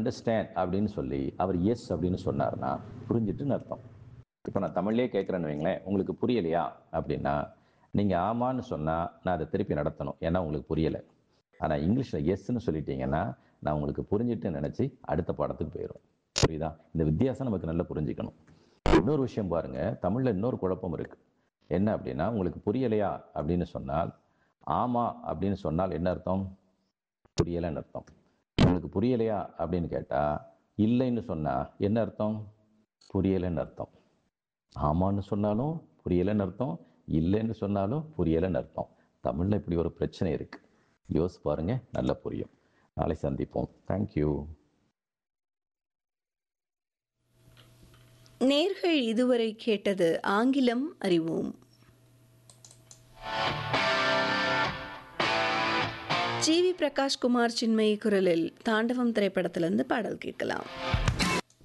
understand அப்படின்னு சொல்லி அவர் S அப்படின்னு சொன்னார்னா புரிஞ்சிட்டுன்னு அர்த்தம் இப்போ நான் தமிழ்லேயே கேட்குறேன்னு வைங்களேன் உங்களுக்கு புரியலையா அப்படின்னா நீங்கள் ஆமான்னு சொன்னால் நான் அதை திருப்பி நடத்தணும் ஏன்னா உங்களுக்கு புரியலை ஆனால் இங்கிலீஷில் எஸ்ன்னு சொல்லிட்டீங்கன்னா நான் உங்களுக்கு புரிஞ்சுட்டு நினச்சி அடுத்த பாடத்துக்கு போயிடும் புரியுதா இந்த வித்தியாசம் நமக்கு நல்லா புரிஞ்சுக்கணும் இன்னொரு விஷயம் பாருங்க தமிழில் இன்னொரு குழப்பம் இருக்கு என்ன அப்படின்னா உங்களுக்கு புரியலையா அப்படின்னு சொன்னால் ஆமா அப்படின்னு சொன்னால் என்ன அர்த்தம் புரியலைன்னு அர்த்தம் உங்களுக்கு புரியலையா அப்படின்னு கேட்டா இல்லைன்னு சொன்னா என்ன அர்த்தம் புரியலைன்னு அர்த்தம் ஆமான்னு சொன்னாலும் புரியலைன்னு அர்த்தம் இல்லைன்னு சொன்னாலும் புரியலைன்னு அர்த்தம் தமிழ்ல இப்படி ஒரு பிரச்சனை இருக்கு யோசிச்சு பாருங்க நல்லா புரியும் நாளை சந்திப்போம் தேங்க்யூ நேர்கள் இதுவரை கேட்டது ஆங்கிலம் அறிவோம் ஜி வி பிரகாஷ்குமார் சின்மயி குரலில் தாண்டவம் திரைப்படத்திலிருந்து பாடல் கேட்கலாம்